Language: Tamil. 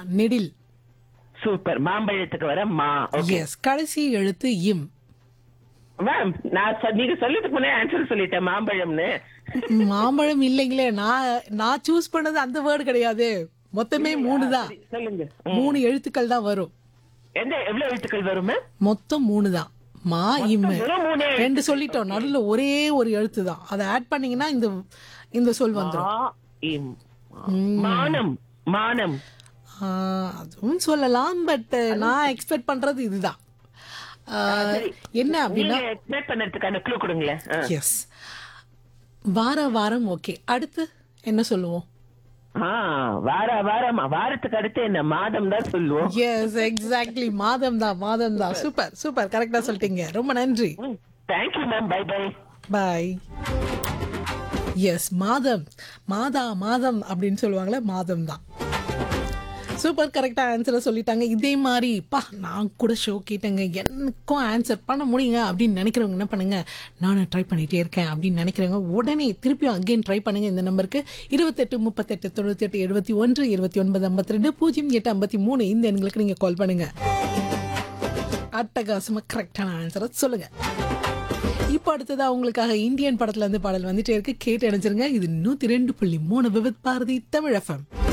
நெடில் சூப்பர் மாம்பழத்துக்கு வர மா ஓகே எஸ் கடைசி எழுத்து இம் மேம் நான் சொ- நீங்க சொல்லிட்டு முன்னே ஆன்சர் சொல்லிட்டேன் மாம்பழம்னு மாம்பழம் இல்லைங்களே நான் நான் சூஸ் பண்ணது அந்த வேர்டு கிடையாது மொத்தமே மூணு தான் சரி, சொல்லுங்க ம். மூணு எழுத்துக்கள் தான் வரும் எந்த எவ்வளவு எழுத்துக்கள் வரும் மேம் மொத்தம் மூணு தான் மா இம் வெறும் மூணே ரெண்டு சொல்லிட்டோம் நடுவுல ஒரே ஒரு எழுத்து தான் அதை ஆட் பண்ணீங்கன்னா இந்த இந்த சொல் வந்துடும் மா, இம். மானம் மானம் ஆ, அதுவும் சொல்லலாம் பட் நான் எக்ஸ்பெக்ட் பண்றது இதுதான் ஆ, என்ன அப்படின்னா நீங்க எக்ஸ்பிளைன் பண்ணதுக்கான க்ளூ கொடுங்களேன் ஆ. எஸ் வார வாரம் ஓகே அடுத்து என்ன சொல்லுவோம் ஆ, வார வாரம் வாரத்துக்கு அடுத்து என்ன மாதம் தான் சொல்லுவோம் எஸ் எக்ஸாக்ட்லி மாதம் தான் மாதம் தான் சூப்பர் சூப்பர் கரெக்டா சொல்லிட்டீங்க ரொம்ப நன்றி thank you ma'am bye bye bye yes மாதம் மாதா மாதம் அப்படின்னு சொல்லுவாங்களே மாதம் தான் சூப்பர் கரெக்டாக ஆன்சரை சொல்லிட்டாங்க இதே மாதிரி பா நான் கூட ஷோ கேட்டேங்க எனக்கும் ஆன்சர் பண்ண முடியுங்க அப்படின்னு நினைக்கிறவங்க என்ன பண்ணுங்க நானும் ட்ரை பண்ணிட்டே இருக்கேன் அப்படின்னு நினைக்கிறவங்க உடனே திருப்பியும் அகைன் ட்ரை பண்ணுங்க இந்த நம்பருக்கு இருபத்தெட்டு முப்பத்தெட்டு தொண்ணூற்றி எட்டு எழுபத்தி ஒன்று இருபத்தி ஒன்பது ஐம்பத்தி ரெண்டு பூஜ்ஜியம் எட்டு ஐம்பத்தி மூணு இந்த எண்களுக்கு நீங்கள் கால் பண்ணுங்க அட்டகாசமாக கரெக்டான ஆன்சரை சொல்லுங்க இப்போ அடுத்ததா உங்களுக்காக இந்தியன் படத்துல இருந்து பாடல் வந்துட்டே இருக்கு கேட்டு அணைச்சிருங்க இது நூத்தி ரெண்டு புள்ளி மூணு விபத் பாரதி தமிழ் எஃப்எம்